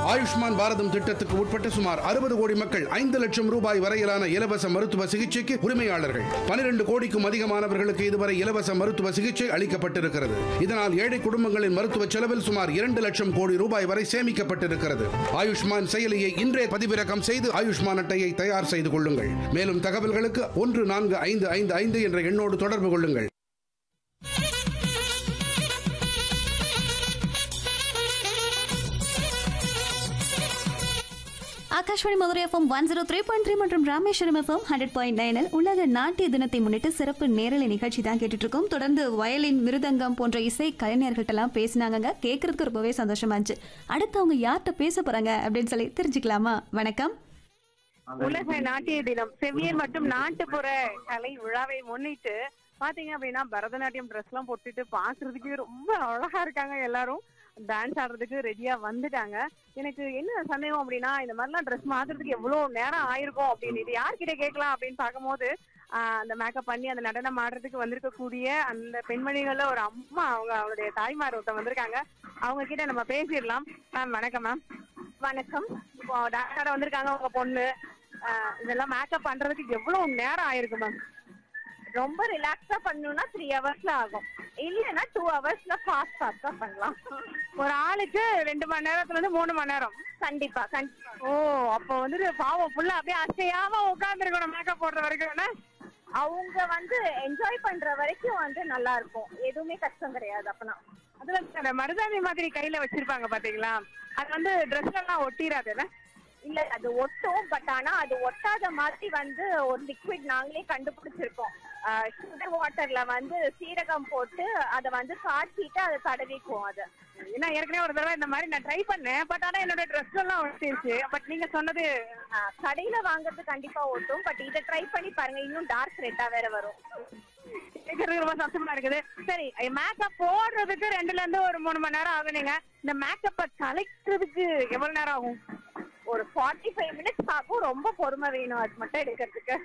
ஆயுஷ்மான் பாரதம் திட்டத்துக்கு உட்பட்ட சுமார் அறுபது கோடி மக்கள் ஐந்து லட்சம் ரூபாய் வரையிலான இலவச மருத்துவ சிகிச்சைக்கு உரிமையாளர்கள் பனிரெண்டு கோடிக்கும் அதிகமானவர்களுக்கு இதுவரை இலவச மருத்துவ சிகிச்சை அளிக்கப்பட்டிருக்கிறது இதனால் ஏழை குடும்பங்களின் மருத்துவ செலவில் சுமார் இரண்டு லட்சம் கோடி ரூபாய் வரை சேமிக்கப்பட்டிருக்கிறது ஆயுஷ்மான் செயலியை இன்றே பதிவிறக்கம் செய்து ஆயுஷ்மான் அட்டையை தயார் செய்து கொள்ளுங்கள் மேலும் தகவல்களுக்கு ஒன்று நான்கு ஐந்து ஐந்து ஐந்து என்ற எண்ணோடு தொடர்பு கொள்ளுங்கள் Akashvani Madurai FM one zero three point three மற்றும் ராமேஸ்வரம் எஃப்எம் ஹண்ட்ரட் பாயிண்ட் நைனில் உலக நாட்டிய தினத்தை முன்னிட்டு சிறப்பு நேரலை நிகழ்ச்சி தான் கேட்டுட்டு இருக்கோம் தொடர்ந்து வயலின் மிருதங்கம் போன்ற இசை கலைஞர்கள்ட்டெல்லாம் பேசினாங்க கேட்கறதுக்கு ரொம்பவே சந்தோஷமா இருந்துச்சு அடுத்து அவங்க யார்கிட்ட பேச போறாங்க அப்படின்னு சொல்லி தெரிஞ்சுக்கலாமா வணக்கம் உலக நாட்டிய தினம் செவ்வியல் மற்றும் நாட்டுப்புற கலை விழாவை முன்னிட்டு பாத்தீங்க அப்படின்னா பரதநாட்டியம் ட்ரெஸ் எல்லாம் போட்டுட்டு பாக்குறதுக்கு ரொம்ப அழகா இருக்காங்க எல்லாரும் டான்ஸ் ஆடுறதுக்கு ரெடியா வந்துட்டாங்க எனக்கு என்ன சந்தேகம் அப்படின்னா இந்த மாதிரிலாம் ட்ரெஸ் மாத்துறதுக்கு எவ்வளவு நேரம் ஆயிருக்கும் அப்படின்னு இது யார்கிட்ட கேட்கலாம் அப்படின்னு பார்க்கும்போது ஆஹ் அந்த மேக்கப் பண்ணி அந்த நடனம் ஆடுறதுக்கு வந்திருக்கக்கூடிய அந்த பெண்மணிகள்ல ஒரு அம்மா அவங்க அவங்களுடைய தாய்மார் ஒருத்தர் வந்திருக்காங்க அவங்க கிட்ட நம்ம பேசிடலாம் மேம் வணக்கம் மேம் வணக்கம் இப்போ டான்ஸ் ஆட வந்திருக்காங்க உங்க பொண்ணு ஆஹ் இதெல்லாம் மேக்கப் பண்றதுக்கு எவ்வளவு நேரம் ஆயிருக்கு மேம் ரொம்ப ரிலாக்ஸா பண்ணணும்னா த்ரீ ஹவர்ஸ்ல ஆகும் இல்லைன்னா டூ ஹவர்ஸ்ல ஃபாஸ்ட் ஃபாஸ்டா பண்ணலாம் ஒரு ஆளுக்கு ரெண்டு மணி நேரத்துல இருந்து மூணு மணி நேரம் கண்டிப்பா கண்டிப்பா ஓ அப்போ வந்துட்டு பாவம் ஃபுல்லா அப்படியே அசையாம உட்காந்துருக்கணும் மேக்கப் போடுற வரைக்கும் என்ன அவங்க வந்து என்ஜாய் பண்ற வரைக்கும் வந்து நல்லா இருக்கும் எதுவுமே கஷ்டம் கிடையாது அப்பனா அதுல அந்த மருதாணி மாதிரி கையில வச்சிருப்பாங்க பாத்தீங்களா அது வந்து ட்ரெஸ் எல்லாம் ஒட்டிடாதுல்ல இல்ல அது ஒட்டும் பட் ஆனா அது ஒட்டாத மாதிரி வந்து ஒரு லிக்விட் நாங்களே கண்டுபிடிச்சிருக்கோம் சுகர் வாட்டர்ல வந்து சீரகம் போட்டு அதை வந்து காய்ச்சிட்டு அதை தடவிக்குவோம் அது ஏன்னா ஏற்கனவே ஒரு தடவை இந்த மாதிரி நான் ட்ரை பண்ணேன் பட் ஆனா என்னோட ட்ரெஸ் எல்லாம் ஒட்டிருச்சு பட் நீங்க சொன்னது ஆஹ் கடையில வாங்குறது கண்டிப்பா ஒட்டும் பட் இதை ட்ரை பண்ணி பாருங்க இன்னும் டார்க் ரெட்டா வேற வரும் கேட்கறதுக்கு ரொம்ப சந்தோஷமா இருக்குது சரி மேக்கப் போடுறதுக்கு ரெண்டுல இருந்து ஒரு மூணு மணி நேரம் ஆகுனீங்க இந்த மேக்கப்பை கலைக்கிறதுக்கு எவ்வளவு நேரம் ஆகும் ஒரு ஃபார்ட்டி ஃபைவ் மினிட்ஸ் ஆகும் ரொம்ப பொறுமை வேணும் அது மட்டும் எடுக்கிறதுக்கு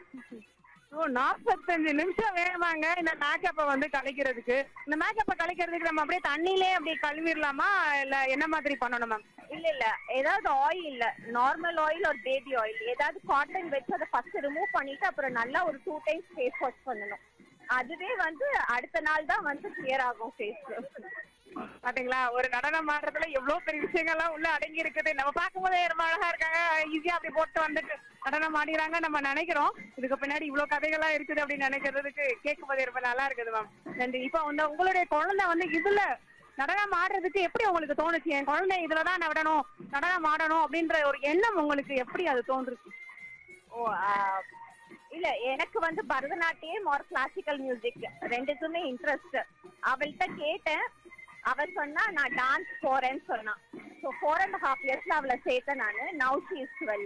ஓ நாற்பத்தஞ்சு நிமிஷம் வேணுமாங்க இந்த மேக்கப்பை வந்து கலைக்கிறதுக்கு இந்த மேக்கப்பை கலைக்கிறதுக்கு நம்ம அப்படியே தண்ணியிலே அப்படியே கழுவிடலாமா இல்ல என்ன மாதிரி பண்ணணும் மேம் இல்ல இல்ல ஏதாவது ஆயில் இல்ல நார்மல் ஆயில் ஒரு பேபி ஆயில் ஏதாவது காட்டன் வச்சு அதை ஃபர்ஸ்ட் ரிமூவ் பண்ணிட்டு அப்புறம் நல்லா ஒரு டூ டைம்ஸ் ஃபேஸ் வாஷ் பண்ணணும் அதுவே வந்து அடுத்த நாள் தான் வந்து கிளியர் ஆகும் ஃபேஸ் பாத்தீங்களா ஒரு நடனம் ஆடுறதுல எவ்வளவு பெரிய விஷயங்கள்லாம் உள்ள அடங்கி இருக்குது நம்ம பார்க்கும்போதே ரொம்ப அழகா இருக்காங்க ஈஸியா அப்படி போட்டு வந்துட்டு நடனம் ஆடிறாங்க நம்ம நினைக்கிறோம் இதுக்கு பின்னாடி இவ்வளவு கதைகள்லாம் இருக்குது அப்படின்னு நினைக்கிறதுக்கு கேட்கும் போதே ரொம்ப நல்லா இருக்குது மேம் நன்றி இப்போ வந்து உங்களுடைய குழந்தை வந்து இதுல நடனம் ஆடுறதுக்கு எப்படி உங்களுக்கு தோணுச்சு என் குழந்தை இதுலதான் நான் விடணும் நடனம் ஆடணும் அப்படின்ற ஒரு எண்ணம் உங்களுக்கு எப்படி அது தோன்றுச்சு ஓ ஆஹ், இல்ல எனக்கு வந்து பரதநாட்டியம் ஒரு கிளாசிக்கல் மியூசிக் ரெண்டுக்குமே இன்ட்ரெஸ்ட் அவள்கிட்ட கேட்டேன் அவ சொன்னா நான் டான்ஸ் போறேன்னு சொன்னா ஸோ ஃபோர் அண்ட் ஹாஃப் இயர்ஸ்ல அவளை சேர்த்தேன் நானு நவ் ஷி இஸ் டுவெல்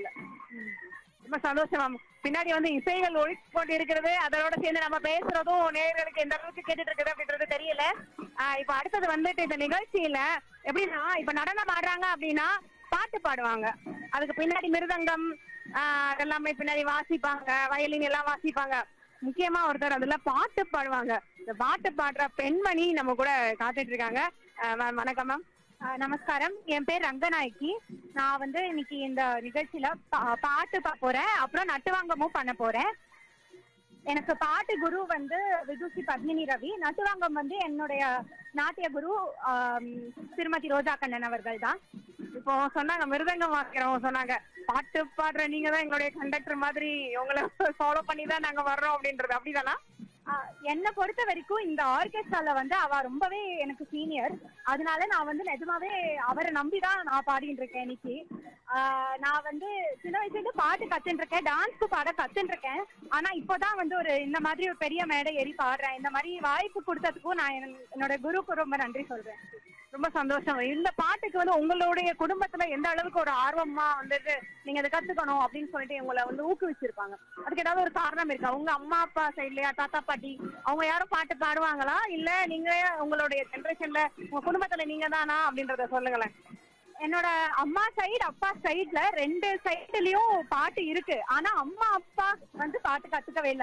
ரொம்ப சந்தோஷம் மேம் பின்னாடி வந்து இசைகள் ஒழிச்சு கொண்டு இருக்கிறது அதோட சேர்ந்து நம்ம பேசுறதும் நேயர்களுக்கு எந்த அளவுக்கு கேட்டுட்டு இருக்குது அப்படின்றது தெரியல ஆஹ் இப்ப அடுத்தது வந்துட்டு இந்த நிகழ்ச்சியில எப்படின்னா இப்ப நடனம் ஆடுறாங்க அப்படின்னா பாட்டு பாடுவாங்க அதுக்கு பின்னாடி மிருதங்கம் ஆஹ் அதெல்லாமே பின்னாடி வாசிப்பாங்க வயலின் எல்லாம் வாசிப்பாங்க முக்கியமா ஒருத்தர் அதுல பாட்டு பாடுவாங்க இந்த பாட்டு பாடுற பெண்மணி நம்ம கூட காத்துட்டு இருக்காங்க மேம் வணக்கம் மேம் ஆஹ் நமஸ்காரம் என் பேர் ரங்கநாயகி நான் வந்து இன்னைக்கு இந்த நிகழ்ச்சியில பா- பாட்டு பாட போறேன் அப்புறம் நட்டுவாங்கமும் பண்ண போறேன் எனக்கு பாட்டு குரு வந்து விதுஷி பத்மினி ரவி நட்டுவாங்கம் வந்து என்னுடைய நாட்டிய குரு ஆம், திருமதி ரோஜா கண்ணன் அவர்கள் தான் இப்போ சொன்னாங்க மிருதங்கம் வாசிக்கிறவங்க சொன்னாங்க பாட்டு பாடுற நீங்க தான் எங்களுடைய கண்டக்டர் மாதிரி உங்களை ஃபாலோ பண்ணி தான் நாங்க வர்றோம் அப்படின்றது அப்படிதானா ஆஹ் என்னை பொறுத்த வரைக்கும் இந்த ஆர்கெஸ்ட்ரால வந்து அவ ரொம்பவே எனக்கு சீனியர் அதனால நான் வந்து நிஜமாவே அவரை நம்பி தான் நான் பாடிட்டு இருக்கேன் இன்னைக்கு ஆஹ் நான் வந்து சின்ன வயசுல இருந்து பாட்டு கத்துட்டு இருக்கேன் டான்ஸ்க்கு பாட கத்துட்டு இருக்கேன் ஆனா இப்போதான் வந்து ஒரு இந்த மாதிரி ஒரு பெரிய மேடை ஏறி பாடுறேன் இந்த மாதிரி வாய்ப்பு கொடுத்ததுக்கும் நான் என்- என்னோட குருக்கு ரொம்ப நன்றி சொல்றேன் ரொம்ப சந்தோஷம் இந்த பாட்டுக்கு வந்து உங்களுடைய குடும்பத்துல எந்த அளவுக்கு ஒரு ஆர்வமா வந்துட்டு நீங்க அதை கத்துக்கணும் அப்படின்னு சொல்லிட்டு உங்களை வந்து ஊக்குவிச்சிருப்பாங்க அதுக்கு ஏதாவது ஒரு காரணம் இருக்கா உங்க அம்மா அப்பா சைட்லயா தாத்தா பாட்டி அவங்க யாரும் பாட்டு பாடுவாங்களா இல்ல நீங்க உங்களுடைய ஜெனரேஷன்ல உங்க குடும்பத்துல நீங்க தானா அப்படின்றத சொல்லுங்களேன் என்னோட அம்மா சைடு அப்பா சைடுல ரெண்டு சைடுலயும் பாட்டு இருக்கு ஆனா அம்மா அப்பா வந்து பாட்டு கத்துக்கவே இல்ல சோ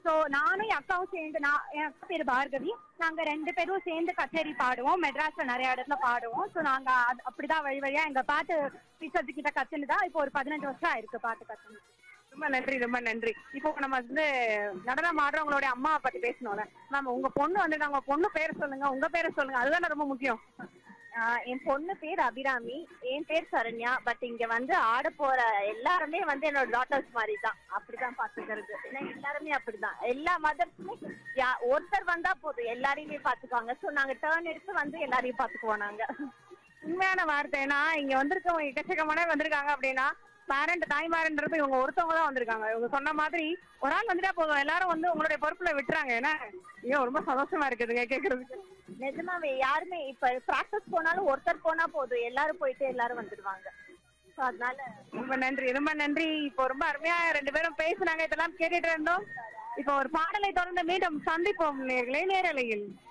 சோ நானும் என் அக்காவும் சேர்ந்து நான் என் அக்கா பேரு பார்கவி நாங்க ரெண்டு பேரும் சேர்ந்து கச்சேரி பாடுவோம் மெட்ராஸ்ல நிறைய இடத்துல பாடுவோம் சோ நாங்க அது- அப்படிதான் வழி வழியா எங்க பாட்டு டீச்சர்ஸ் கிட்ட கத்துன்னு தான் இப்போ ஒரு பதினஞ்சு வருஷம் ஆயிருக்கு பாட்டு கத்துன்னு ரொம்ப நன்றி ரொம்ப நன்றி இப்போ நம்ம வந்து நடனம் ஆடுறவங்களுடைய அம்மாவை பத்தி பேசணும்ல மேம் உங்க பொண்ணு வந்து உங்க பொண்ணு பேரை சொல்லுங்க உங்க பேரை சொல்லுங்க அதுதானே ரொம்ப முக்கியம் ஆஹ் என் பொண்ணு பேர் அபிராமி என் பேர் சரண்யா பட் இங்க வந்து ஆட போற எல்லாருமே வந்து என்னோட டாட்டர்ஸ் மாதிரி தான் அப்படிதான் பாத்துக்கிறது ஏன்னா எல்லாருமே அப்படிதான் எல்லா மதர்ஸுமே ஒருத்தர் வந்தா போதும் எல்லாரையுமே பாத்துக்குவாங்க சோ நாங்க டேர்ன் எடுத்து வந்து எல்லாரையும் பாத்துக்குவோம் நாங்க உண்மையான வார்த்தை ஏன்னா இங்க வந்திருக்கவங்க எக்கச்சக்கமான வந்திருக்காங்க அப்படின்னா பேரண்ட் தாய்மாரன்றது இவங்க ஒருத்தவங்க தான் வந்திருக்காங்க இவங்க சொன்ன மாதிரி ஒரு ஆள் வந்துட்டா போதும் எல்லாரும் வந்து உங்களுடைய பொறுப்புல விட்டுறாங்க ஏன்னா ஐயோ ரொம்ப சந்தோஷமா இருக்குதுங்க கேக்குறதுக்கு நிஜமாவே யாருமே இப்ப பிராக்டிஸ் போனாலும் ஒருத்தர் போனா போதும் எல்லாரும் போயிட்டு எல்லாரும் வந்துடுவாங்க சோ அதனால ரொம்ப நன்றி ரொம்ப நன்றி இப்போ ரொம்ப அருமையா ரெண்டு பேரும் பேசுனாங்க இதெல்லாம் கேட்டுட்டு இருந்தோம் இப்போ ஒரு பாடலை தொடர்ந்து மீண்டும் சந்திப்போம் நேர்களே நேரலையில்